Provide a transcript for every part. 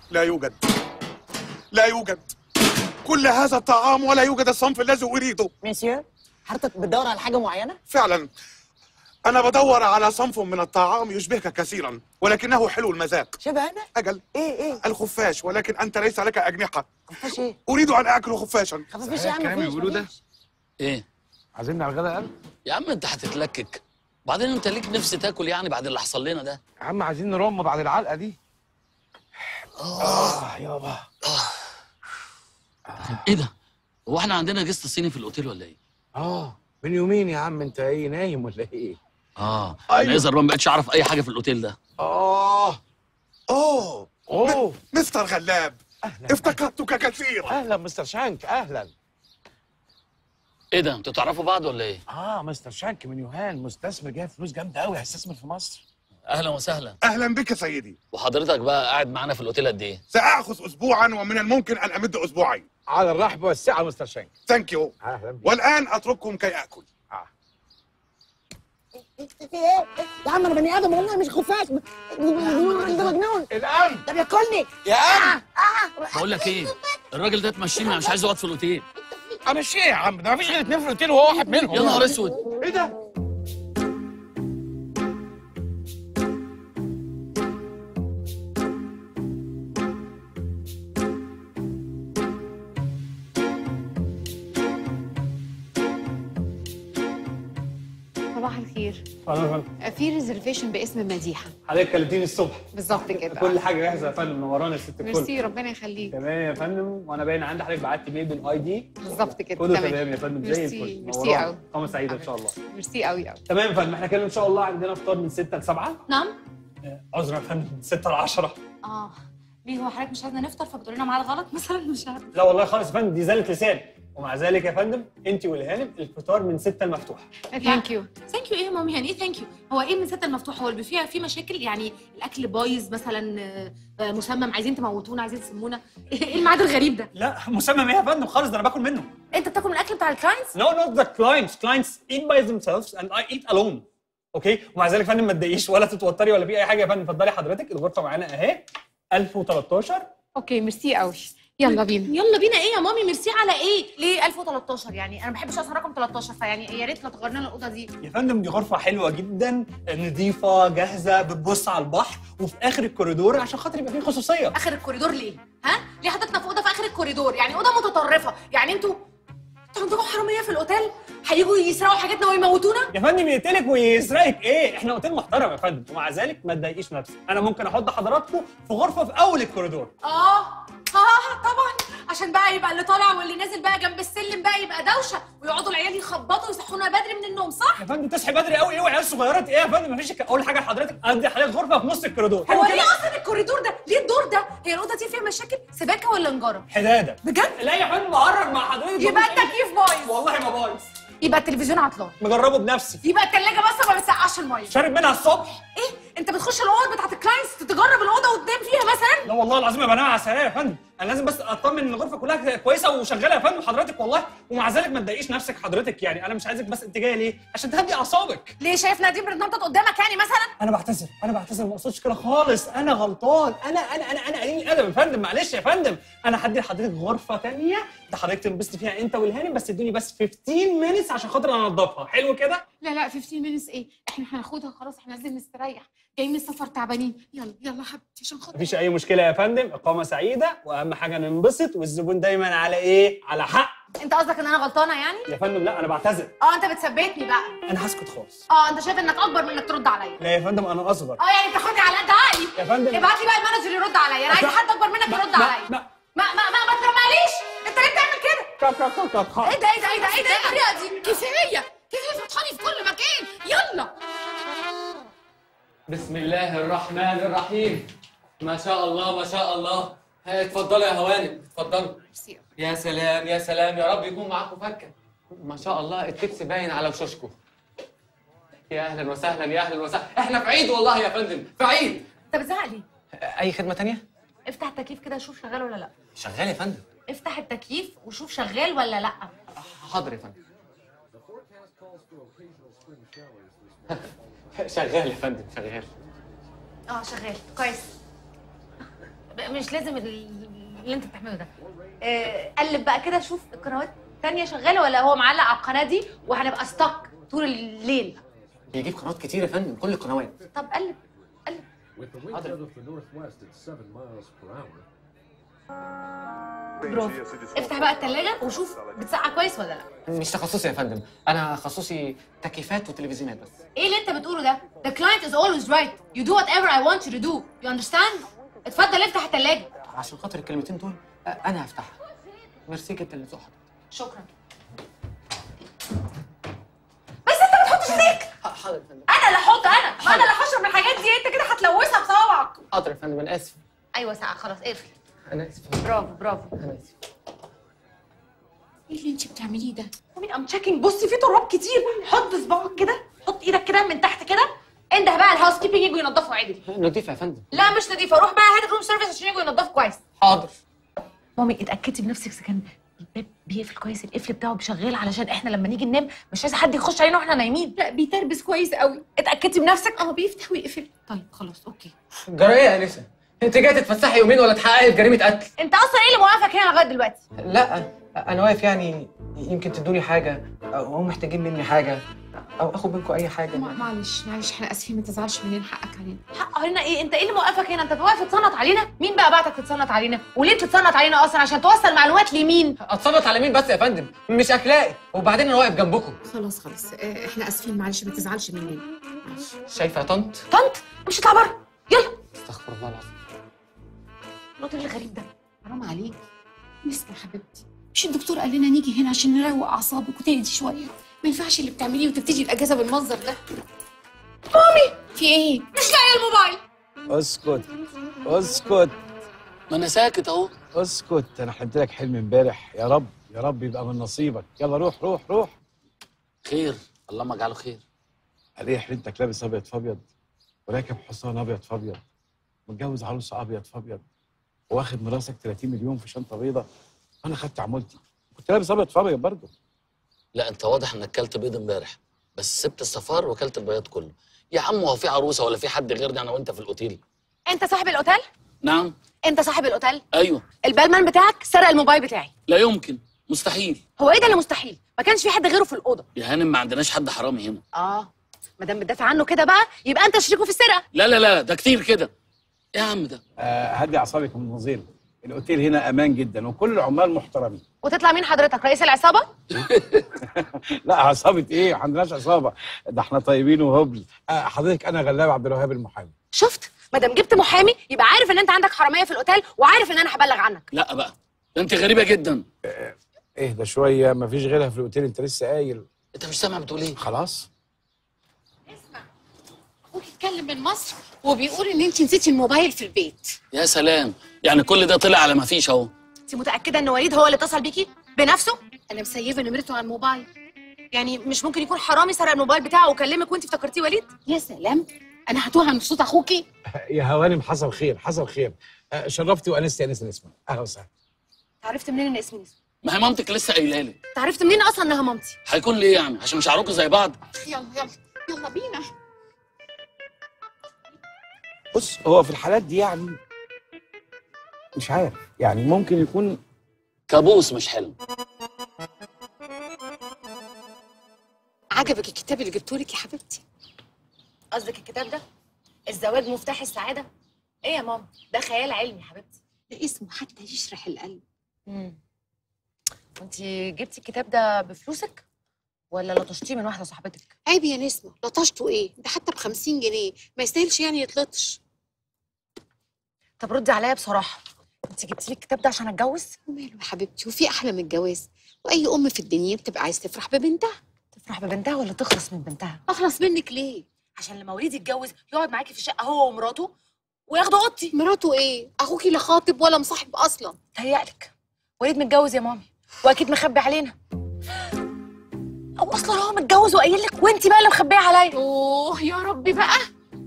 لا يوجد لا يوجد كل هذا الطعام ولا يوجد الصنف الذي اريده مسيو حضرتك بتدور على حاجه معينه فعلا انا بدور على صنف من الطعام يشبهك كثيرا ولكنه حلو المذاق شبه انا اجل ايه ايه الخفاش ولكن انت ليس لك اجنحه خفاش ايه اريد ان اكل خفاشا خفاش يا عم الكلام اللي مفيش- بيقولوه ده؟ مفيش. ايه عازمنا على الغداء قال يا عم انت هتتلكك بعدين انت ليك نفس تاكل يعني بعد اللي حصل لنا ده يا عم عايزين نرم بعد العلقه دي اه يابا ايه ده هو احنا عندنا جست صيني في الاوتيل ولا ايه اه من يومين يا عم انت ايه نايم ولا ايه اه أيوة. انا يظهر ما بقتش اعرف اي حاجه في الاوتيل ده اه اوه اوه مستر غلاب اهلا افتقدتك كثيرا اهلا مستر شانك اهلا ايه ده انتوا تعرفوا بعض ولا ايه اه مستر شانك من يوهان مستثمر جايب فلوس جامده قوي هيستثمر في مصر اهلا وسهلا اهلا بك سيدي وحضرتك بقى قاعد معانا في الاوتيل قد ايه ساخذ اسبوعا ومن الممكن ان امد اسبوعين على الرحب والسعه مستر شانك ثانك يو اهلا بيك والان اترككم كي اكل آه. في ايه يا عم انا بني ادم والله مش خفاش ده مجنون الامن ده بياكلني يا امن بقول لك ايه الراجل ده تمشيني انا مش عايز اقعد في الاوتيل امشيه يا عم ده مفيش غير اتنين في الاوتيل وهو واحد منهم يا نهار اسود ايه ده صباح الخير اهلا يا فندم في ريزرفيشن باسم مديحه حضرتك كلمتيني الصبح بالظبط كده كل حاجه جاهزه يا فندم منورانا يا ست الكل ميرسي ربنا يخليك تمام يا فندم وانا باين عندي حضرتك بعت ميل بالاي دي بالظبط كده كله تمام يا فندم زي ميرسي الفل ميرسي منورانا. قوي قامه سعيده ان شاء الله ميرسي قوي قوي تمام يا فندم احنا كده ان شاء الله عندنا فطار من 6 ل 7 نعم عذرا يا فندم من 6 ل 10 اه ليه هو حضرتك مش عايزنا نفطر فبتقول لنا ميعاد غلط مثلا مش عارف لا والله خالص يا فندم دي زاله لسان ومع ذلك يا فندم انت والهانم الفطار من 6 المفتوح ثانك يو ثانك يو ايه يا مامي يعني ايه ثانك يو هو ايه من ستة المفتوح هو اللي فيها في مشاكل يعني الاكل بايظ مثلا آه، آه، مسمم عايزين تموتونا عايزين تسمونا ايه الميعاد الغريب ده لا مسمم ايه يا فندم خالص ده انا باكل منه انت بتاكل من الاكل بتاع الكلاينتس No, not the clients. Clients eat by themselves and I eat alone. اوكي ومع ذلك يا فندم ما تضايقيش ولا تتوتري ولا في اي حاجه يا فندم اتفضلي حضرتك الغرفه معانا اهي 1013 اوكي ميرسي قوي يلا بينا يلا بينا ايه يا مامي ميرسي على ايه ليه 1013 يعني انا ما بحبش اصلا رقم 13 فيعني يا ريت لو تغير لنا الاوضه دي يا فندم دي غرفه حلوه جدا نظيفه جاهزه بتبص على البحر وفي اخر الكوريدور عشان خاطر يبقى فيه خصوصيه اخر الكوريدور ليه ها ليه حطيتنا في اوضه في اخر الكوريدور يعني اوضه متطرفه يعني انتوا انتوا عندكم حراميه في الاوتيل هيجوا يسرقوا حاجاتنا ويموتونا يا فندم يقتلك ويسرقك ايه احنا اوتيل محترم يا فندم ومع ذلك ما تضايقيش نفسك انا ممكن احط حضراتكم في غرفه في اول الكوريدور اه اه طبعا عشان بقى يبقى اللي طالع واللي نازل بقى جنب السلم بقى يبقى دوشه ويقعدوا العيال يخبطوا ويصحونا بدري من النوم صح؟ يا فندم تصحي بدري قوي ايه وعيال صغيرات ايه يا فندم مفيش اول حاجه لحضرتك ادي حضرتك غرفه في نص الكوريدور هو حلو ليه كده اصلا الكوريدور ده؟ ليه الدور ده؟ هي الاوضه دي فيها مشاكل سباكه ولا نجاره؟ حداده بجد؟ لا يا فندم بعرج مع حضرتك يبقى التكييف بايظ والله ما بايظ يبقى التلفزيون عطلان مجربه بنفسي يبقى التلاجه بس ما بتسقعش الميه شارب منها الصبح ايه؟ انت بتخش الاوض بتاعت الكلاينتس تجرب الاوضه وتنام فيها مثلا؟ لا والله العظيم يا بنات على السرير يا فندم انا لازم بس اطمن ان الغرفه كلها كويسه وشغاله يا فندم حضرتك والله ومع ذلك ما تضايقيش نفسك حضرتك يعني انا مش عايزك بس انت جايه ليه عشان تهدي اعصابك ليه شايف نديم بتنطط قدامك يعني مثلا؟ انا بعتذر انا بعتذر ما اقصدش كده خالص انا غلطان انا انا انا انا قليل الادب يا فندم معلش يا فندم انا هدي لحضرتك غرفه تانية ده حضرتك تنبسط فيها انت والهانم بس ادوني بس 15 مينتس عشان خاطر انضفها حلو كده لا لا 15 مينتس ايه احنا هناخدها خلاص احنا لازم نستريح جايين من السفر تعبانين يلا يلا حبيبتي عشان خاطر مفيش اي مشكله يا فندم اقامه سعيده واهم حاجه ننبسط والزبون دايما على ايه على حق انت قصدك ان انا غلطانه يعني؟ يا فندم لا انا بعتذر اه انت بتثبتني بقى انا هسكت خالص اه انت شايف انك اكبر من انك ترد عليا لا يا فندم انا اصغر اه يعني بتاخدني على قد عقلي يا فندم ابعت لي بقى المانجر يرد عليا انا عايز حد اكبر منك يرد ما- عليا ما- ما ما ما ما ترماليش انت ليه بتعمل كده كا- كا- كا- كا- كا. ايه ده ايه ده ايه ده ايه ده ايه الطريقه دي كفايه كفايه فتحاني في كل مكان يلا بسم الله الرحمن الرحيم ما شاء الله ما شاء الله ها، اتفضلوا يا هوانم اتفضلوا ميرسي يا سلام يا سلام يا رب يكون معاكم فكه ما شاء الله التبس باين على وشوشكم يا اهلا وسهلا يا اهلا وسهلا احنا في عيد والله يا فندم في عيد انت بتزعق ليه اي خدمه تانية افتح التكييف كده شوف شغال ولا لا شغال يا فندم افتح التكييف وشوف شغال ولا لا حاضر يا فندم شغال يا فندم شغال اه شغال كويس مش لازم ال- اللي انت بتعمله ده آه، قلب بقى كده شوف القنوات التانية شغالة ولا هو معلق على القناة دي وهنبقى ستك طول الليل بيجيب قنوات كتير يا فندم كل القنوات طب قلب With the wind out of the northwest at 7 miles per hour, برافو افتح بقى التلاجة وشوف بتسقع كويس ولا لا مش تخصصي يا فندم انا تخصصي تكييفات وتلفزيونات بس ايه اللي انت بتقوله ده the client is always right you do whatever I want you to do you understand اتفضل افتح التلاجة عشان خاطر الكلمتين دول آه، انا هفتحها ميرسي جدا اللي حضرتك شكرا بس انت ما تحطش ايديك حاضر يا فندم انا اللي احط انا ما انا اللي هشرب من الحاجات دي انت كده هتلوثها بصوابعك حاضر يا فندم انا اسف ايوه ساعة خلاص اقفل انا اسف برافو برافو انا اسف ايه اللي انت بتعمليه ده مامي ام تشيكينج بصي في تراب كتير حط صباعك كده حط ايدك كده من تحت كده انده بقى الهاوس كيبنج يجوا ينضفوا عدل نضيف يا فندم لا مش نضيفه روح بقى هات روم سيرفيس عشان يجوا ينضفوا كويس حاضر مامي اتاكدي بنفسك اذا كان الباب بيقفل كويس القفل بتاعه شغال علشان احنا لما نيجي ننام مش عايزه حد يخش علينا واحنا نايمين لا بيتربس كويس قوي اتاكدي بنفسك اه بيفتح ويقفل طيب خلاص اوكي جرى ايه يا انسه انت جايه تتفسحي يومين ولا تحققي في جريمه قتل انت اصلا ايه اللي موقفك هنا لغايه دلوقتي لا انا واقف يعني يمكن تدوني حاجه او هم محتاجين مني حاجه او اخد منكم اي حاجه ما- معلش معلش احنا اسفين ما تزعلش مننا حقك علينا حق علينا ايه انت ايه اللي موقفك هنا انت واقف تتصنت علينا مين بقى بعتك تتصنت علينا وليه بتتصنت علينا اصلا عشان توصل معلومات لمين اتصنت على مين بس يا فندم مش اخلاقي وبعدين انا واقف جنبكم خلاص خلاص اه، احنا اسفين معلش ما تزعلش مننا شايفه يا طنط طنط مش هتطلع بره يلا استغفر الله العظيم الواد اللي غريب ده حرام عليك نسمع حبيبتي مش الدكتور قال لنا نيجي هنا عشان نروق اعصابك وتهدي شويه ما ينفعش اللي بتعمليه وتبتدي الاجازه بالمنظر ده مامي في ايه مش لاقيه الموبايل اسكت اسكت ما انا ساكت اهو اسكت انا حلمت لك حلم امبارح يا رب يا رب يبقى من نصيبك يلا روح روح روح خير اللهم اجعله خير عليه حلمتك لابس ابيض فابيض وراكب حصان ابيض فابيض متجوز عروسه ابيض فابيض واخد من راسك 30 مليون في شنطه بيضه انا خدت عمولتي كنت لابس ابيض فابيض برضه لا انت واضح انك كلت بيض امبارح بس سبت الصفار وكلت البياض كله يا عم هو في عروسه ولا في حد غيرنا انا وانت في الاوتيل انت صاحب الاوتيل نعم انت صاحب الاوتيل ايوه البالمان بتاعك سرق الموبايل بتاعي لا يمكن مستحيل هو ايه ده اللي مستحيل ما كانش في حد غيره في الاوضه يا هانم ما عندناش حد حرامي هنا اه ما دام بتدافع عنه كده بقى يبقى انت شريكه في السرقه لا لا لا ده كتير كده ايه يا عم ده آه هدي اعصابك من نظير الاوتيل هنا امان جدا وكل العمال محترمين وتطلع مين حضرتك رئيس العصابه لا عصابه ايه ما عندناش عصابه ده احنا طيبين وهبل آه حضرتك انا غلاب عبد الوهاب المحامي شفت ما دام جبت محامي يبقى عارف ان انت عندك حراميه في الاوتيل وعارف ان انا هبلغ عنك لا بقى ده انت غريبه جدا اهدى شويه ما فيش غيرها في الاوتيل انت لسه قايل انت مش سامع بتقول ايه خلاص اخوك اتكلم من مصر وبيقول ان انت نسيتي الموبايل في البيت يا سلام يعني كل ده طلع على ما فيش اهو انت متاكده ان وليد هو اللي اتصل بيكي بنفسه انا مسيبه نمرته على الموبايل يعني مش ممكن يكون حرامي سرق الموبايل بتاعه وكلمك وانت افتكرتيه وليد يا سلام انا هتوه عن صوت اخوكي يا هوانم حصل خير حصل خير آه شرفتي وانستي انس نسمه اهلا وسهلا عرفت منين ان اسمي نسمه ما هي مامتك لسه قايله لي انت عرفت منين اصلا انها مامتي هيكون ليه يعني عشان شعركم زي بعض يلا يلا يلا بينا بص هو في الحالات دي يعني مش عارف يعني ممكن يكون كابوس مش حلم عجبك الكتاب اللي جبته لك يا حبيبتي قصدك الكتاب ده الزواج مفتاح السعاده ايه يا ماما ده خيال علمي يا حبيبتي ده اسمه حتى يشرح القلب امم وانت جبتي الكتاب ده بفلوسك ولا لطشتيه من واحده صاحبتك عيب يا نسمه لطشته ايه ده حتى ب 50 جنيه ما يستاهلش يعني يتلطش طب ردي عليا بصراحه انت جبتي لي الكتاب ده عشان اتجوز وماله يا حبيبتي وفي احلى من الجواز واي ام في الدنيا بتبقى عايز تفرح ببنتها تفرح ببنتها ولا تخلص من بنتها اخلص منك ليه عشان لما وليد يتجوز يقعد معاكي في الشقه هو ومراته وياخدوا اوضتي مراته ايه اخوكي لا خاطب ولا مصاحب اصلا تهيألك وليد متجوز يا مامي واكيد مخبي علينا او اصلا هو متجوز وقايل لك وانت بقى اللي مخبيه عليا اوه يا ربي بقى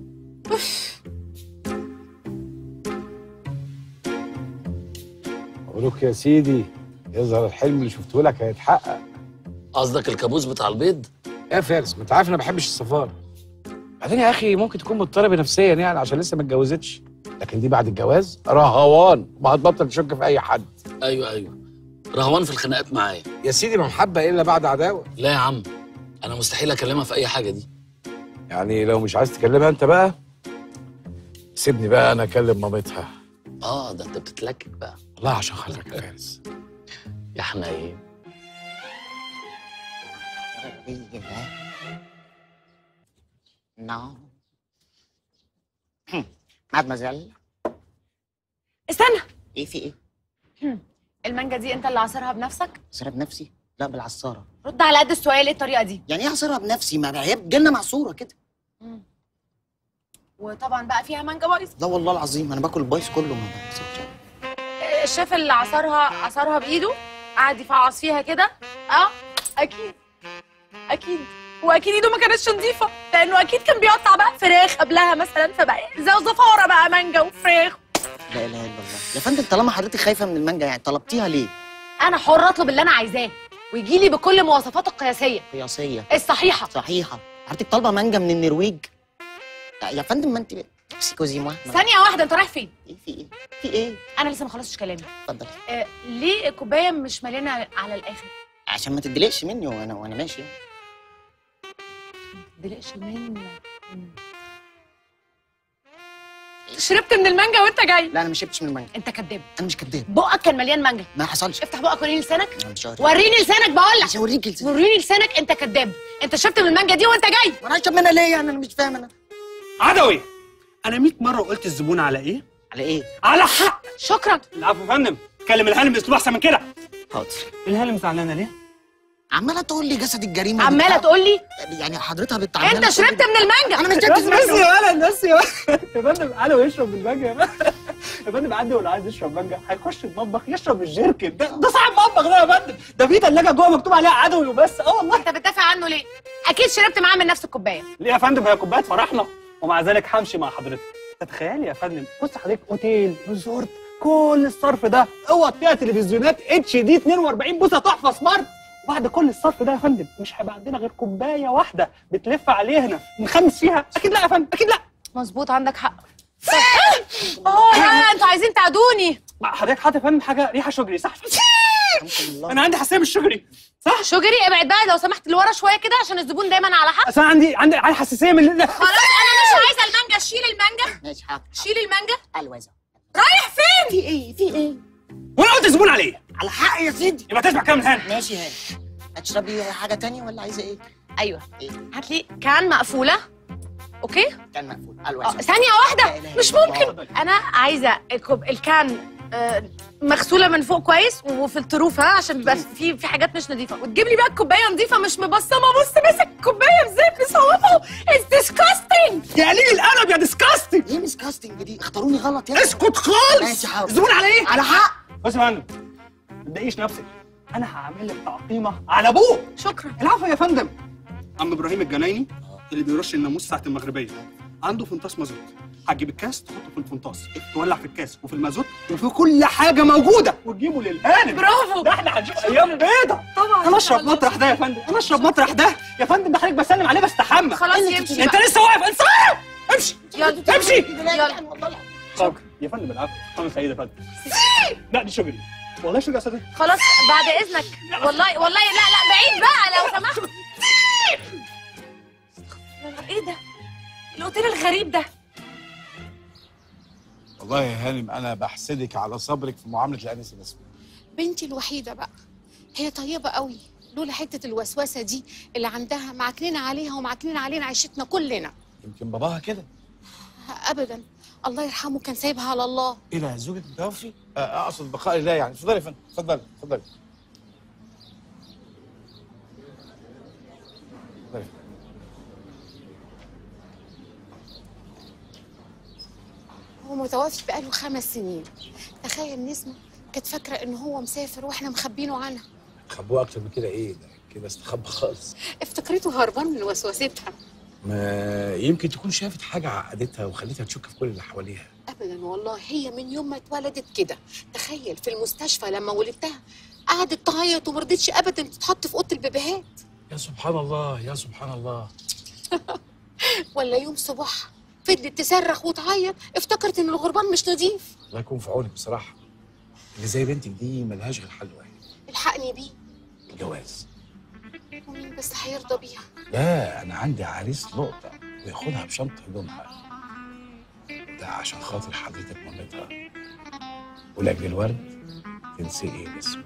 مبروك يا سيدي يظهر الحلم اللي شفته لك هيتحقق قصدك الكابوس بتاع البيض يا فارس ما انت عارف انا ما بحبش السفاره بعدين يا اخي ممكن تكون مضطربه نفسيا يعني عشان لسه ما اتجوزتش لكن دي بعد الجواز رهوان وهتبطل تشك في اي حد ايوه ايوه رهوان في الخناقات معايا يا سيدي ما محبه الا بعد عداوه لا يا عم انا مستحيل اكلمها في اي حاجه دي يعني لو مش عايز تكلمها انت بقى سيبني بقى انا اكلم مامتها اه ده انت بتتلكك بقى والله عشان خاطرك يا فارس يا حنين نو مادمزيل استنى ايه في ايه؟ المانجا دي انت اللي عصرها بنفسك عصرها بنفسي؟ لا بالعصارة رد على قد السؤال ايه الطريقه دي يعني ايه عصرها بنفسي؟ ما هي جنة معصورة كده وطبعا بقى فيها مانجا بايظه لا والله العظيم انا باكل البايظ كله ما بحسبش. الشيف اللي عصرها عصرها بايده قعد يفعص فيها كده اه اكيد اكيد واكيد ايده ما كانتش نظيفه لانه اكيد كان بيقطع بقى فراخ قبلها مثلا فبقى زي زفاره بقى مانجا وفراخ لا اله الا الله يا فندم طالما حضرتك خايفه من المانجا يعني طلبتيها ليه؟ انا حر اطلب اللي انا عايزاه ويجي لي بكل مواصفاته القياسيه قياسيه الصحيحه صحيحه حضرتك طالبه مانجا من النرويج لا يا فندم ما انت اكسكوزي موا ثانيه واحده انت رايح فين ايه في ايه؟ في ايه؟ انا لسه ما خلصتش كلامي اتفضلي آه ليه الكوبايه مش مليانه على الاخر عشان ما تدلقش مني وانا وانا ماشي دلقش منك شربت من المانجا وانت جاي لا انا ما شربتش من المانجا انت كداب انا مش كداب بقك كان مليان مانجا ما حصلش افتح بقك وريني لسانك انا مش عارف. وريني لسانك بقول لك عشان اوريك الس- وريني لسانك انت كداب انت شربت من المانجا دي وانت جاي وانا اشرب منها ليه يعني انا مش فاهم انا عدوي انا 100 مره قلت الزبون على ايه على ايه؟ على حق شكرا العفو يا فندم كلم الهانم باسلوب احسن من كده حاضر الهانم زعلانه ليه عماله تقول لي جسد الجريمه عماله بتاع- تقول لي يعني حضرتها بت انت شربت من المانجا انا مش بس شربت بس من يا ولد بس يا ولد يا فندم عدوي يشرب المانجا يا فندم يا فندم عدي ولا عايز يشرب مانجا هيخش المطبخ يشرب الجيركن ده ده صاحب مطبخ ده يا فندم ده في ثلاجه جوه مكتوب عليها عدوي وبس اه والله انت بتدافع عنه ليه اكيد شربت معاه من نفس الكوبايه ليه يا فندم هي كوبايه فرحنا ومع ذلك همشي مع حضرتك تتخيلي يا فندم بص حضرتك اوتيل ريزورت كل الصرف ده اوض فيها تلفزيونات اتش دي 42 بوصه تحفه سمارت وبعد كل الصرف ده يا فندم مش هيبقى عندنا غير كوبايه واحده بتلف علينا نخمس فيها اكيد لا يا فندم اكيد لا مظبوط عندك حق اه لا انتوا عايزين تعدوني حضرتك حاطط يا فندم حاجه ريحه شجري صح الله انا عندي حساسيه من الشجري صح شجري ابعد بقى لو سمحت لورا شويه كده عشان الزبون دايما على حق اصل انا عندي عندي عندي حساسيه من خلاص انا مش عايزه المانجا شيل المانجا ماشي حاضر شيل المانجا الوزه رايح فين في ايه في ايه وانا قلت الزبون على ايه على حق يا سيدي يبقى تسمع كلام الهانم ماشي هاني هتشربي حاجه تانية ولا عايزه ايه ايوه ايه هات لي كان مقفوله اوكي كان مقفول اه الوزه ثانيه لا واحده إله مش إلا ممكن الله. انا عايزه الكوب الكان آه، مغسوله من فوق كويس وفي الطروف ها عشان بيبقى في في حاجات مش نظيفه وتجيب لي بقى الكوبايه نظيفه مش مبصمه بص ماسك الكوبايه ازاي مصوبه اتس ديسكاستنج يا قليل الادب يا ديسكاستنج ايه مس كاستنج دي اختاروني غلط يا اسكت خالص ماشي حاضر. الزبون على ايه على حق بص يا فندم ما تضايقيش نفسك انا هعمل لك تعقيمه على ابوه شكرا العفو يا فندم عم ابراهيم الجنايني اللي بيرش الناموس ساعه المغربيه عنده فنطاس مازوت هتجيب الكاس تحطه في الفنطاس تولع في الكاس وفي المازوت وفي كل حاجه موجوده وتجيبه للهانم برافو ده احنا هنشوف ايام بيضه طبعا انا اشرب مطرح ده يا فندم انا اشرب مطرح ده يا فندم ده حضرتك بسلم عليه بستحمى خلاص يمشي انت بقى. لسه واقف انصرف امشي يلا امشي يلا طب يا فندم العفو انا سعيد يا فندم لا دي شجري والله شجري يا استاذ خلاص بعد اذنك والله والله لا لا بعيد بقى لو سمحت ايه ده الاوتيل الغريب ده والله يا هانم انا بحسدك على صبرك في معامله الانسه الاسود بنتي الوحيدة بقى هي طيبة قوي لولا حتة الوسوسة دي اللي عندها معكنين عليها ومعكنين علينا عيشتنا كلنا يمكن باباها كده أبدا الله يرحمه كان سايبها على الله ايه ده زوجك متوفي؟ آه، اقصد بقاء الله يعني اتفضلي يا فندم اتفضلي اتفضلي اتفضلي. هو متوفي بقاله خمس سنين تخيل نسمة كانت فاكرة إن هو مسافر وإحنا مخبينه عنها خبوه اكتر من كده ايه ده كده استخبى خالص افتكرته هربان من وسوستها ما يمكن تكون شافت حاجه عقدتها وخلتها تشك في كل اللي حواليها أبدا والله هي من يوم ما اتولدت كده تخيل في المستشفى لما ولدتها قعدت تعيط ومرضتش أبدا تتحط في أوضة البيبيهات يا سبحان الله يا سبحان الله ولا يوم صباح فضلت تصرخ وتعيط افتكرت ان الغربان مش نظيف الله يكون في عونك بصراحه اللي زي بنتك دي ملهاش غير حل واحد الحقني بيه الجواز ومين بس هيرضى بيها لا انا عندي عريس لقطه وياخدها بشنطه هدومها ده عشان خاطر حضرتك مامتها ولاجل الورد تنسي ايه اسمه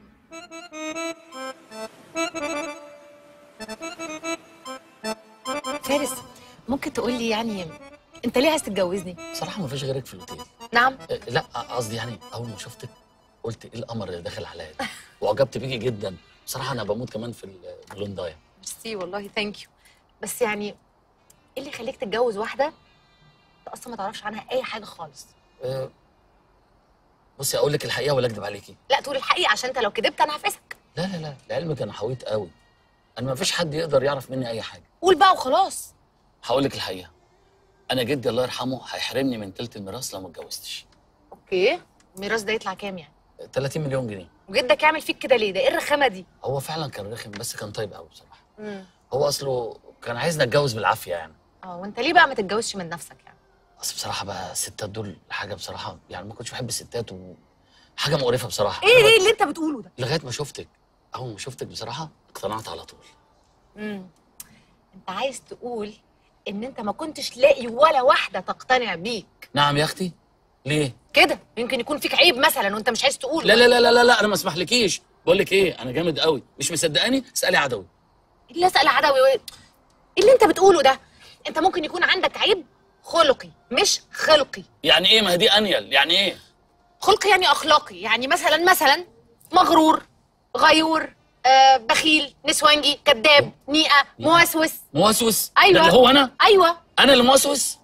فارس ممكن تقول لي يعني انت ليه عايز تتجوزني بصراحه ما فيش غيرك في الاوتيل نعم أه، لا قصدي يعني اول ما شفتك قلت ايه القمر اللي داخل عليا ده واعجبت بيكي جدا بصراحه انا بموت كمان في البلوندايه ميرسي والله ثانك يو بس يعني ايه اللي يخليك تتجوز واحده انت اصلا ما تعرفش عنها اي حاجه خالص أه، بصي اقول لك الحقيقه ولا اكذب عليكي لا تقول الحقيقه عشان انت لو كدبت انا هفسك لا لا لا لعلمك انا حويت قوي انا ما فيش حد يقدر يعرف مني اي حاجه قول بقى وخلاص هقول لك الحقيقه انا جدي الله يرحمه هيحرمني من تلت الميراث لو ما اتجوزتش اوكي الميراث ده يطلع كام يعني 30 مليون جنيه وجدك يعمل فيك كده ليه ده ايه الرخامه دي هو فعلا كان رخم بس كان طيب قوي بصراحه امم هو اصله كان عايزني اتجوز بالعافيه يعني اه وانت ليه بقى ما تتجوزش من نفسك يعني بس بصراحه بقى الستات دول حاجه بصراحه يعني ما كنتش بحب الستات و حاجه مقرفه بصراحه ايه ايه اللي انت بتقوله ده لغايه ما شفتك اول ما شفتك بصراحه اقتنعت على طول امم انت عايز تقول ان انت ما كنتش لاقي ولا واحده تقتنع بيك نعم يا اختي ليه كده يمكن يكون فيك عيب مثلا وانت مش عايز تقوله لا لا لا لا لا, لا انا ما اسمحلكيش بقول لك ايه انا جامد قوي مش مصدقاني اسالي عدوي اللي اسال عدوي ايه اللي انت بتقوله ده انت ممكن يكون عندك عيب خلقي مش خلقي يعني ايه ما هي دي انيل يعني ايه خلقي يعني اخلاقي يعني مثلا مثلا مغرور غيور آه بخيل نسوانجي كذاب نيئه موسوس موسوس أيوة. ده اللي هو انا ايوه انا اللي موسوس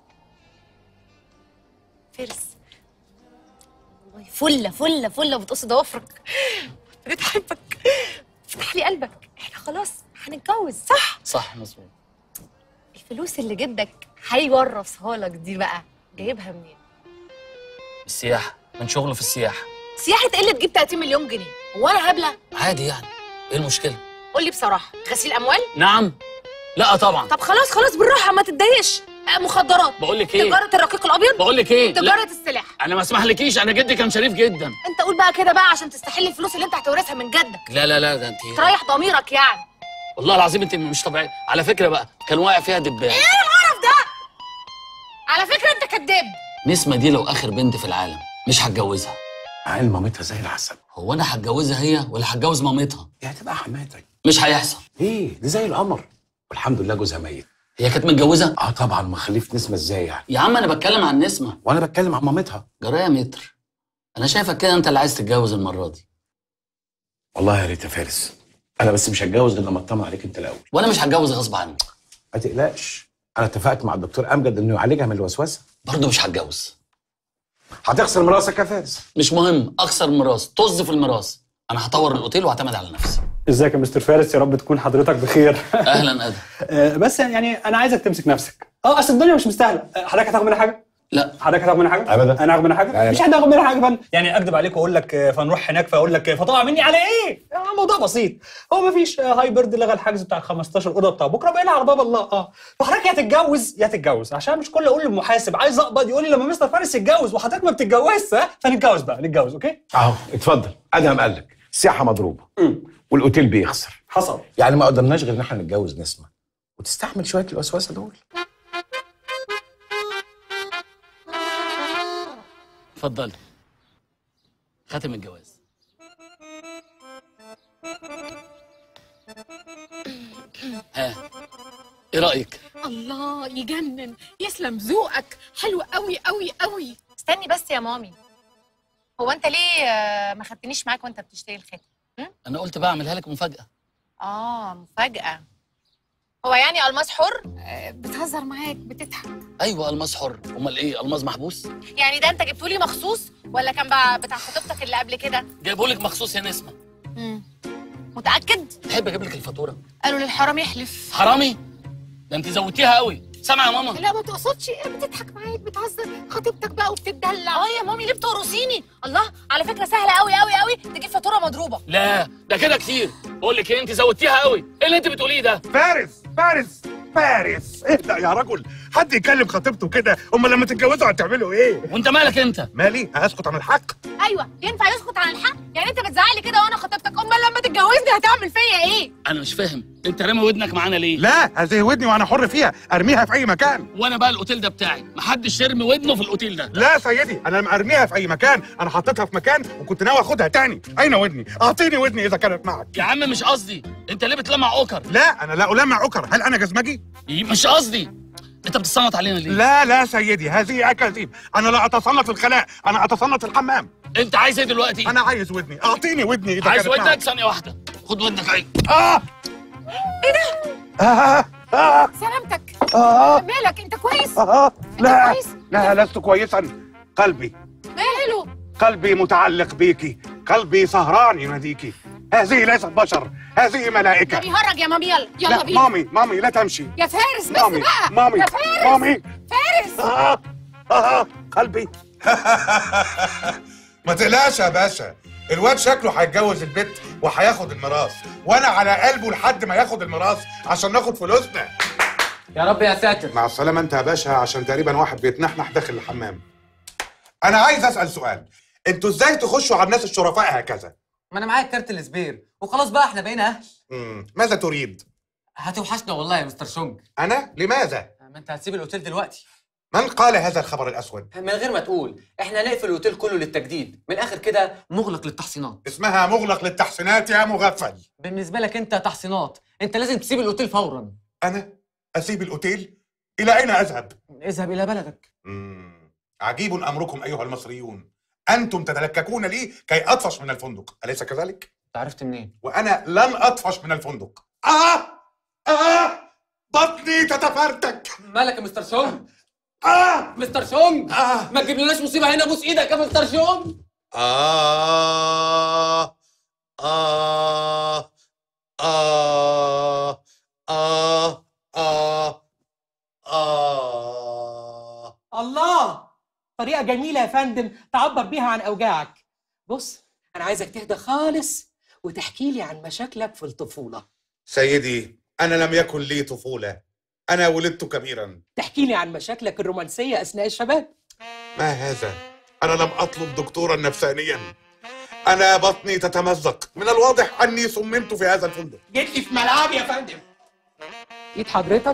فارس والله فله فله فله بتقص ضوافرك بتحبك افتح لي قلبك احنا خلاص هنتجوز صح صح مظبوط الفلوس اللي جدك هيورثها لك دي بقى جايبها منين السياحه من شغله في السياحه سياحه ايه اللي تجيب 30 مليون جنيه هو انا هبله عادي يعني ايه المشكله قول لي بصراحه غسيل اموال نعم لا طبعا طب خلاص خلاص بالراحه ما تتضايقش آه، مخدرات بقول لك ايه تجاره الرقيق الابيض بقول لك ايه لا تجاره السلاح انا ما اسمحلكيش انا جدي كان شريف جدا انت قول بقى كده بقى عشان تستحل الفلوس اللي انت هتورثها من جدك لا لا لا ده انت تريح ضميرك يعني والله العظيم انت مش طبيعي على فكره بقى كان واقع فيها دبان ايه القرف ده على فكره انت كداب نسمه دي لو اخر بنت في العالم مش هتجوزها عيل مامتها زي العسل هو انا هتجوزها هي ولا هتجوز مامتها دي هتبقى حماتك مش هيحصل ايه دي زي القمر والحمد لله جوزها ميت هي كانت متجوزه اه طبعا ما خليف نسمه ازاي يعني يا عم انا بتكلم عن نسمه وانا بتكلم عن مامتها جرايه متر انا شايفك كده انت اللي عايز تتجوز المره دي والله يا ريت يا فارس انا بس مش هتجوز غير لما اطمن عليك انت الاول وانا مش هتجوز غصب عني ما تقلقش انا اتفقت مع الدكتور امجد انه يعالجها من الوسوسه برضه مش هتجوز هتخسر مراسك يا فارس مش مهم اخسر ميراث طز في الميراث انا هطور الاوتيل واعتمد على نفسي ازيك يا مستر فارس يا رب تكون حضرتك بخير اهلا ادم آه، بس يعني انا عايزك تمسك نفسك اه اصل الدنيا مش مستاهله آه، حضرتك هتاخد منها حاجه لا حضرتك هتاخد منها حاجه أبداً. انا هاخد منها حاجه لا، لا. مش حد هياخد منها حاجه فن يعني اكذب عليك واقول لك آه، فنروح هناك فاقول لك آه، فتقع مني على ايه آه، موضوع بسيط هو ما فيش هاي بيرد لغى الحجز بتاع ال 15 اوضه بتاع بكره بقى على باب الله اه فحضرتك يا تتجوز يا تتجوز عشان مش كل اقول للمحاسب عايز اقبض يقول لي لما مستر فارس يتجوز وحضرتك ما بتتجوزش ها فنتجوز بقى نتجوز اوكي اهو اتفضل ادهم قال لك السياحه مضروبه امم والاوتيل بيخسر حصل يعني ما قدرناش غير ان احنا نتجوز نسمه وتستحمل شويه الوسوسه دول اتفضلي خاتم الجواز ها ايه رايك الله يجنن يسلم ذوقك حلو قوي قوي قوي استني بس يا مامي هو انت ليه آه، ما خدتنيش معاك وانت بتشتري الخاتم انا قلت بقى اعملها لك مفاجاه اه مفاجاه هو يعني الماس حر آه، بتهزر معاك بتضحك ايوه الماس حر امال ايه الماس محبوس يعني ده انت جبتولي مخصوص ولا كان بقى بتاع خطيبتك اللي قبل كده جايبهولك مخصوص يا نسمه مم. متاكد تحب اجيب لك الفاتوره قالوا للحرام يحلف حرامي ده انت زودتيها قوي سامعه يا ماما لا ما تقصدش بتضحك معاك بتهزر خطيبتك بقى وبتدلع اه يا مامي ليه بتقرصيني الله على فكره سهله قوي قوي قوي تجيب فاتوره مضروبه لا ده كده كتير بقول لك ايه انت زودتيها قوي ايه اللي انت بتقوليه ده فارس فارس فارس اهدأ يا رجل حد يكلم خطيبته كده امال لما تتجوزوا هتعملوا ايه وانت مالك انت مالي هسكت عن الحق ايوه ينفع يسكت عن الحق يعني انت بتزعلي كده وانا خطيبتك امال لما تتجوزني هتعمل فيا ايه انا مش فاهم انت رامي ودنك معانا ليه لا هذه ودني وانا حر فيها ارميها في اي مكان وانا بقى الاوتيل ده بتاعي محدش يرمي ودنه في الاوتيل ده لا سيدي انا لما ارميها في اي مكان انا حطيتها في مكان وكنت ناوي اخدها تاني اين ودني اعطيني ودني اذا كانت معك يا عم مش قصدي انت ليه بتلمع اوكر لا انا لا ألمع عكر هل انا جزمجي مش قصدي انت بتصنط علينا ليه لا لا سيدي هذه اكاذيب انا لا اتصنت الخلاء انا اتصنت الحمام انت عايز ايه دلوقتي انا عايز ودني اعطيني ودني اذا عايز كانت ودنك معك ثانيه واحده خد ودنك اهي اه ايه ده آه آه سلامتك آه مالك انت كويس آه لا كويس؟ لا لست كويسا قلبي ماله قلبي متعلق بيكي قلبي سهران يناديكي هذه ليست بشر هذه ده ملائكة بيهرج يا مامي يلا يلا لا بينا مامي مامي لا تمشي يا فارس بس مامي بقى مامي يا فارس مامي فارس آه آه قلبي ما تقلقش يا باشا الواد شكله هيتجوز البت وهياخد الميراث وانا على قلبه لحد ما ياخد الميراث عشان ناخد فلوسنا يا رب يا ساتر مع السلامة انت يا باشا عشان تقريبا واحد بيتنحنح داخل الحمام انا عايز اسأل سؤال انتوا ازاي تخشوا على الناس الشرفاء هكذا ما انا معايا كارت السبير وخلاص بقى احنا بقينا اهل مم. ماذا تريد هتوحشنا والله يا مستر شونج انا لماذا ما انت هتسيب الاوتيل دلوقتي من قال هذا الخبر الاسود من غير ما تقول احنا هنقفل الاوتيل كله للتجديد من الاخر كده مغلق للتحصينات اسمها مغلق للتحسينات يا مغفل بالنسبه لك انت تحصينات انت لازم تسيب الاوتيل فورا انا اسيب الاوتيل الى اين اذهب اذهب الى بلدك مم. عجيب امركم ايها المصريون انتم تتلككون لي كي اطفش من الفندق اليس كذلك انت عرفت منين وانا لن اطفش من الفندق اه اه بطني تتفرتك مالك يا مستر شونج اه مستر شونج آه. ما تجيبلناش مصيبه هنا بوس ايدك يا مستر شونج آه آه آه آه آه آه الله طريقة جميلة يا فندم تعبر بيها عن أوجاعك بص أنا عايزك تهدى خالص وتحكي لي عن مشاكلك في الطفولة سيدي أنا لم يكن لي طفولة أنا ولدت كبيرا تحكي لي عن مشاكلك الرومانسية أثناء الشباب ما هذا؟ أنا لم أطلب دكتورا نفسانيا أنا بطني تتمزق من الواضح أني صممت في هذا الفندق جيت لي في ملعبي يا فندم ايد حضرتك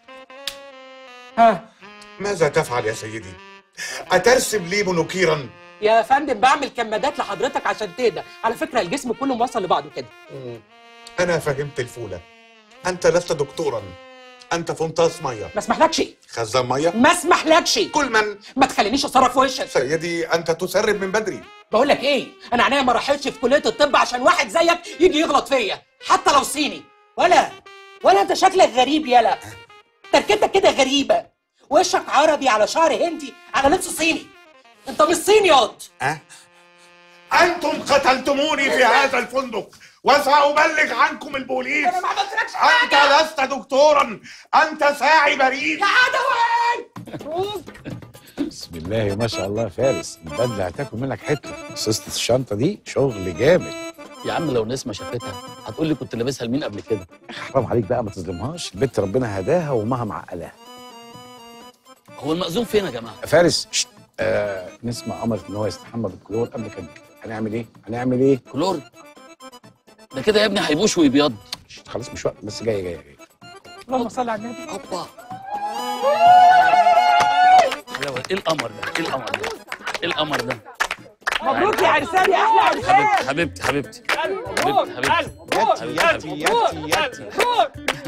ها ماذا تفعل يا سيدي؟ أترسم لي منكيرا؟ يا فندم بعمل كمادات لحضرتك عشان تهدى على فكرة الجسم كله موصل لبعضه كده أنا فهمت الفولة أنت لست دكتورا أنت فنطاس مية ما اسمحلكش خزان مية ما اسمحلكش كل من ما تخلينيش اتصرف في وشك سيدي أنت تسرب من بدري بقول لك ايه انا عينيا ما راحتش في كليه الطب عشان واحد زيك يجي يغلط فيا حتى لو صيني ولا ولا انت شكلك غريب يلا تركيبتك كده غريبه وشك عربي على شعر هندي على لبس صيني انت مش صيني ياض أه؟ أنتم قتلتموني في هذا الفندق وسأبلغ عنكم البوليس انا ما عملتلكش أنت لست دكتورا أنت ساعي بريد يا عدوي بسم الله ما شاء الله يا فارس البدله هتاكل منك حته سوسته الشنطه دي شغل جامد يا عم لو نسمة شافتها هتقول لي كنت لابسها لمين قبل كده حرام عليك بقى ما تظلمهاش البت ربنا هداها وامها معقلاها هو المأذون فين يا جماعه فارس شت. آه نسمع امرك ان هو يستحمى بالكلور قبل كده هنعمل ايه؟ هنعمل ايه؟ كلور ده كده يا ابني هيبوش ويبيض شت. خلاص مش وقت بس جايه جايه جايه اللهم صل على النبي اوبا حلاوة. ايه القمر ده ايه القمر ده ايه القمر ده مبروك يا عرسان يا احلى عرسان حبيبتي حبيبتي مبروك حبيبتي مبروك ياتي ياتي ياتي ياتي مبروك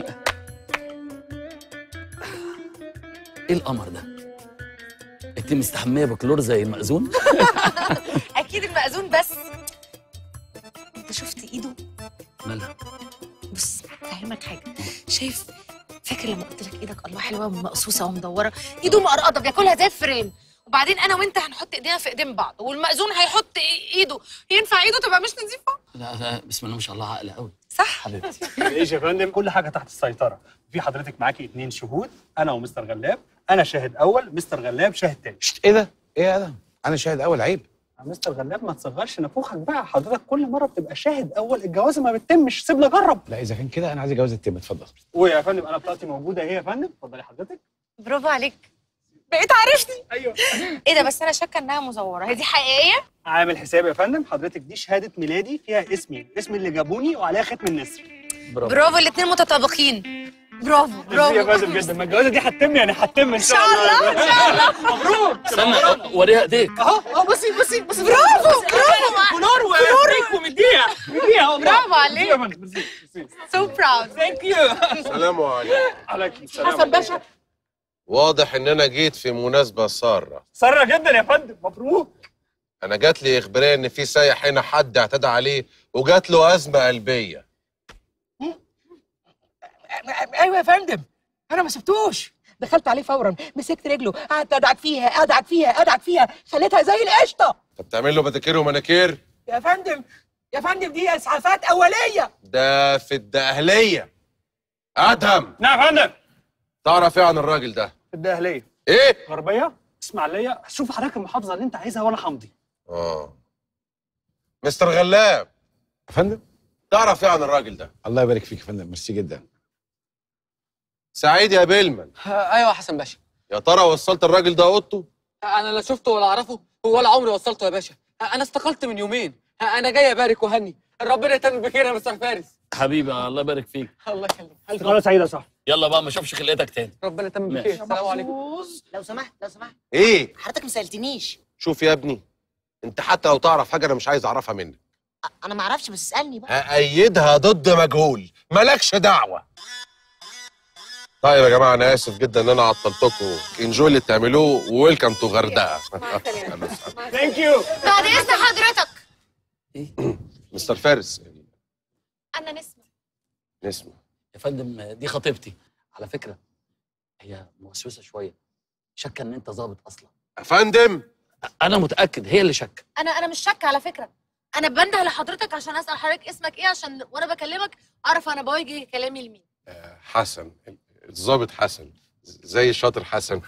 ايه القمر ده انت مستحميه بكلور زي المأذون اكيد المأذون بس انت شفت ايده مالها بص فاهمك حاجه شايف فاكر لما قلت لك ايدك الله حلوه ومقصوصه ومدوره ايده مقرقضه بياكلها زي الفرين وبعدين انا وانت هنحط ايدينا في ايدين بعض والمأذون هيحط إي- ايده ينفع ايده تبقى مش نظيفه لا لا بسم الله ما شاء الله عقل قوي صح حبيبتي ايش يا فندم كل حاجه تحت السيطره في حضرتك معاكي اتنين شهود انا ومستر غلاب انا شاهد اول مستر غلاب شاهد تاني شت. ايه ده؟ ايه ده؟ انا شاهد اول عيب يا مستر غلاب ما تصغرش نافوخك بقى حضرتك كل مره بتبقى شاهد اول الجوازه ما بتتمش سيبنا جرب لا اذا كان كده انا عايز جواز التم اتفضل ويا فندم انا بطاقتي موجوده اهي يا فندم اتفضلي حضرتك برافو عليك بقيت عارفني ايوه ايه ده بس انا شاكه انها مزوره هي دي حقيقيه عامل حساب يا فندم حضرتك دي شهاده ميلادي فيها اسمي اسم اللي جابوني وعليها ختم النسر برافو الاتنين متطابقين برافو يا برافو فندم جدا ما الجوازه دي هتتم يعني هتتم ان شاء شاء الله الله، إن شاء الله. مبروك استنى وريها ايديك اهو اهو بصي بصي بصي برافو برافو كلور وفيك ومديها مديها اهو برافو عليك. يا فندم ميرسي، ميرسي. سو براود ثانك يو السلام عليكم عليكم السلام حسن باشا واضح ان انا جيت في مناسبه ساره سرة جدا يا فندم مبروك انا جات لي اخباريه ان في سايح هنا حد اعتدى عليه وجات له ازمه قلبيه ايوه يا فندم انا ما سبتوش دخلت عليه فورا مسكت رجله قعدت ادعك فيها ادعك فيها ادعك فيها خليتها زي القشطه طب تعمل له بديكير ومناكير يا فندم يا فندم دي اسعافات اوليه ده في الدقهليه ادهم نعم يا فندم تعرف ايه عن الراجل ده الدهليه ايه غربيه اسماعيليه شوف حضرتك المحافظه اللي انت عايزها وانا همضي اه مستر غلاب يا فندم تعرف ايه عن الراجل ده الله يبارك فيك يا فندم ميرسي جدا سعيد يا بيلمن ايوه يا حسن باشا يا ترى وصلت الراجل ده اوضته انا لا شفته ولا اعرفه ولا عمري وصلته يا باشا انا استقلت من يومين انا جاي ابارك وهني ربنا يتم بخير يا مستر فارس حبيبي الله يبارك فيك الله يخليك ألف استقاله سعيده صح يلا بقى ما اشوفش خلقتك تاني ربنا يتم ماشي. بخير السلام عليكم لو سمحت لو سمحت ايه حضرتك ما سالتنيش شوف يا ابني انت حتى لو تعرف حاجه انا مش عايز اعرفها منك انا ما اعرفش بس اسالني بقى أأيدها ضد مجهول مالكش دعوة طيب يا جماعة أنا آسف جدا إن أنا عطلتكم انجوي اللي بتعملوه وويلكم تو غردقة ثانك يو بعد اذن حضرتك مستر فارس انا نسمة نسمة يا فندم دي خطيبتي على فكره هي موسوسه شويه شاكه ان انت ظابط اصلا يا فندم انا متاكد هي اللي شاكه انا انا مش شاكه على فكره انا بنده لحضرتك عشان اسال حضرتك اسمك ايه عشان وانا بكلمك اعرف انا بوجه كلامي لمين حسن الظابط حسن زي الشاطر حسن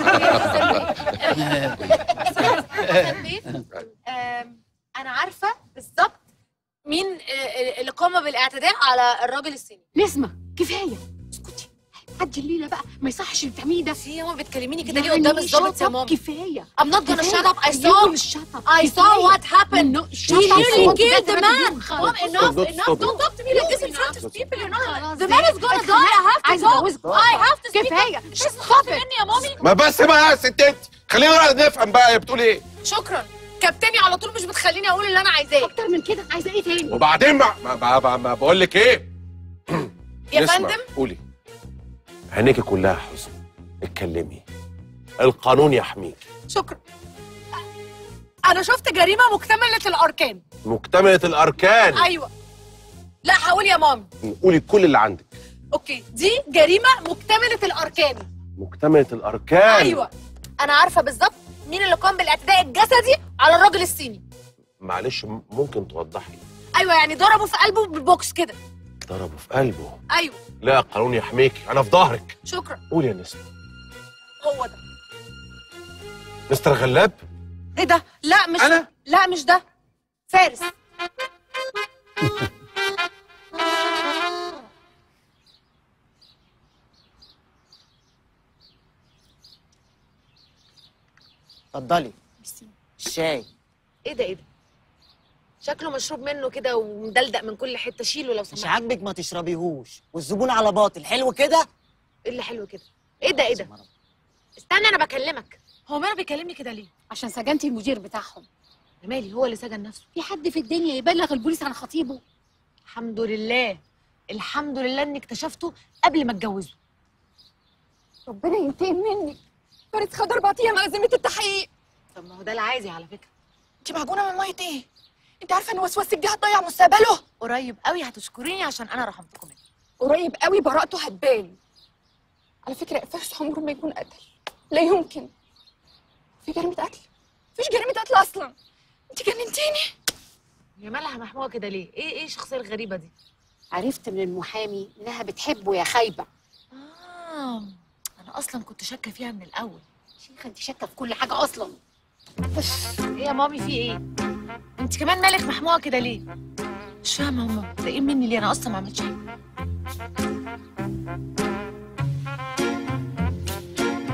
حسن بيه آم، انا عارفه بالظبط مين آه، اللي قام بالاعتداء على الراجل الصيني نسمة كفاية اسكتي هتعدي الليلة بقى ما يصحش اللي بتعمليه ده هي ماما بتكلميني كده ليه قدام الظابط يا ماما كفاية I'm not gonna كفاية. shut up I You saw will shut up. I saw كفاية. what happened No, He shut up. nearly Stop. killed the That's man what Mom you enough Stop, enough stop. don't talk to me like this in front of people you know خلاص the بقى. man is gonna die I have to عايزة talk أتجوزك. I have to speak كفاية. مش هتخاف مني يا مامي ما بس بقى يا ست انت خلينا نفهم بقى هي بتقول ايه شكرا كابتني على طول مش بتخليني اقول اللي انا عايزاه أكتر من كده عايزة إيه تاني؟ وبعدين ما, ما, ما, ما, ما بقول لك ايه يا نسمع. فندم قولي عينيكي كلها حزن اتكلمي القانون يحميك شكرا انا شفت جريمه مكتمله الاركان مكتملة الأركان ايوه لا هقول يا مامي قولي كل اللي عندك اوكي دي جريمه مكتمله الاركان مكتملة الأركان ايوه انا عارفه بالظبط مين اللي قام بالاعتداء الجسدي على الراجل الصيني معلش م- ممكن توضحي ايوه يعني ضربه في قلبه بالبوكس كده ضربه في قلبه ايوه لا القانون يحميكي أنا في ظهرك شكرا قولي يا نسمة هو ده مستر غلاب ايه ده لا مش أنا؟ لا مش ده فارس اتفضلي الشاي ايه ده ايه ده شكله مشروب منه كده ومدلدق من كل حته شيله لو مش سمحت عاجبك ما تشربيهوش والزبون على باطل حلو كده ايه اللي حلو كده ايه ده ايه ده استنى انا بكلمك هو ماله بيكلمني كده ليه عشان سجنتي المدير بتاعهم أنا مالي هو اللي سجن نفسه في حد في الدنيا يبلغ البوليس عن خطيبه الحمد لله الحمد لله اني اكتشفته قبل ما اتجوزه ربنا ينتقم مني فارس خد اربع ايام عزيمه التحقيق طب ما هو ده العادي على فكره انت معجونه من ميه ايه؟ انت عارفه ان وسوستك دي هتضيع مستقبله؟ قريب قوي هتشكريني عشان انا رحمتكم منه قريب قوي براءته هتبان على فكره فارس عمره ما يكون قتل لا يمكن في جريمه قتل مفيش جريمه قتل اصلا انت جننتيني يا مالها محموقه كده ليه ايه ايه الشخصيه الغريبه دي عرفت من المحامي انها بتحبه يا خايبه اه انا اصلا كنت شاكه فيها من الاول شيخه انت شاكه في كل حاجه اصلا ايه يا مامي في ايه انت كمان مالك محموقه كده ليه مش فاهمه هما متضايقين مني ليه انا اصلا ما عملتش حاجه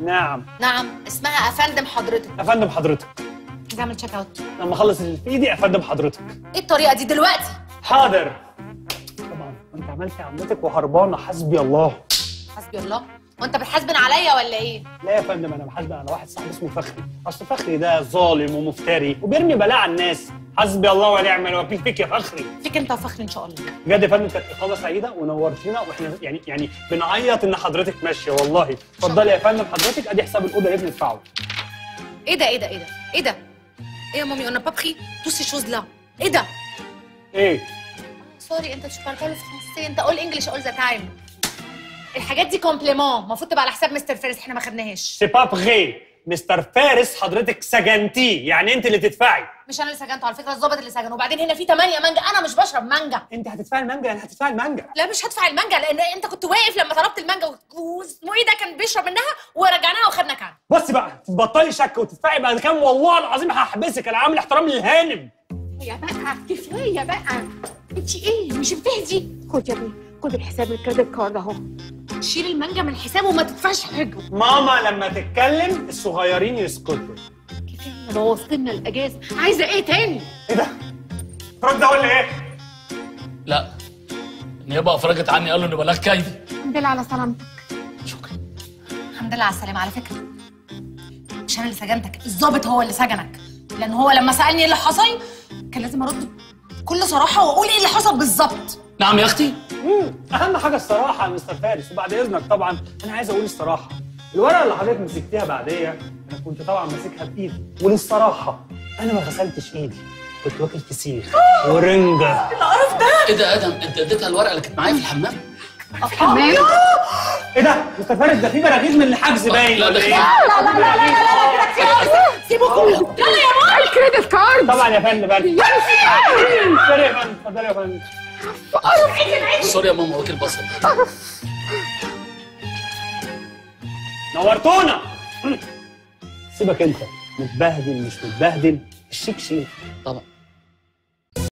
نعم نعم اسمها افندم حضرتك افندم حضرتك عايز اعمل تشيك اوت لما اخلص اللي في ايدي افندم حضرتك ايه الطريقه دي دلوقتي حاضر طبعا انت عملتي عمتك وهربانه حسبي الله حسبي الله وانت بتحاسبن عليا ولا ايه لا يا فندم انا بحاسب على واحد صاحبي اسمه فخري اصل فخري ده ظالم ومفتري وبيرمي بلاء على الناس حسبي الله ونعم الوكيل فيك يا فخري فيك انت وفخري ان شاء الله بجد يا فندم كانت اقامه سعيده ونورتينا واحنا يعني يعني بنعيط ان حضرتك ماشيه والله اتفضلي يا فندم حضرتك ادي حساب الاوضه اللي بندفعه ايه ده ايه ده ايه ده ايه ده ايه يا مامي انا با بخي تو سي شوز لا ايه ده ايه سوري انت tu parles pas le français انت قول انجلش اول ذا تايم الحاجات دي كومبليمون المفروض تبقى على حساب مستر فارس احنا ما خدناهاش سي با بغي مستر فارس حضرتك سجنتيه يعني انت اللي تدفعي مش انا اللي سجنته على فكره الظابط اللي سجنه وبعدين هنا في 8 مانجا انا مش بشرب مانجا انت هتدفعي المانجا يعني هتدفعي المانجا لا مش هدفع المانجا لان انت كنت واقف لما طلبت المانجا واسمه ايه ده كان بيشرب منها ورجعناها وخدنا كام بصي بقى تبطلي شك وتدفعي بعد كام والله العظيم هحبسك انا عامل احترام للهانم يا بقى كفايه بقى انت ايه مش بتهدي خد يا ابني خد الحساب الكريدت كارد اهو شيل المانجا من حسابه وما تدفعش حاجه ماما لما تتكلم الصغيرين يسكتوا كفايه بوظت لنا الاجازه عايزه ايه تاني ايه ده؟ فرج ده ولا ايه؟ لا النيابه افرجت عني قالوا ان بلاغ كيدي الحمد لله على سلامتك الحمد لله على السلامه على فكره مش انا اللي سجنتك الظابط هو اللي سجنك لان هو لما سالني ايه اللي حصل كان لازم ارد بكل صراحه واقول ايه اللي حصل بالظبط نعم يا اختي مم. اهم حاجه الصراحه يا مستر فارس وبعد اذنك طبعا انا عايز اقول الصراحه الورقه اللي حضرتك مسكتيها بعديه انا كنت طبعا ماسكها بايدي وللصراحه انا ما غسلتش ايدي كنت واكل فسيخ ورنجه ايه ده يا ادم انت اديتها الورقه اللي كانت معايا في الحمام حمام ايه ده مستر فارس ده في براغيث من الحجز باين لا، ولا ده ايه؟ لا لا لا لا لا لا كده كتير قوي سيبوا كله يلا يا ماما الكريدت كارد طبعا يا فندم بقى اتفضلي يا فندم اتفضلي يا فندم سوري يا ماما واكل بصل نورتونا سيبك انت متبهدل مش متبهدل الشيك شيك طبعا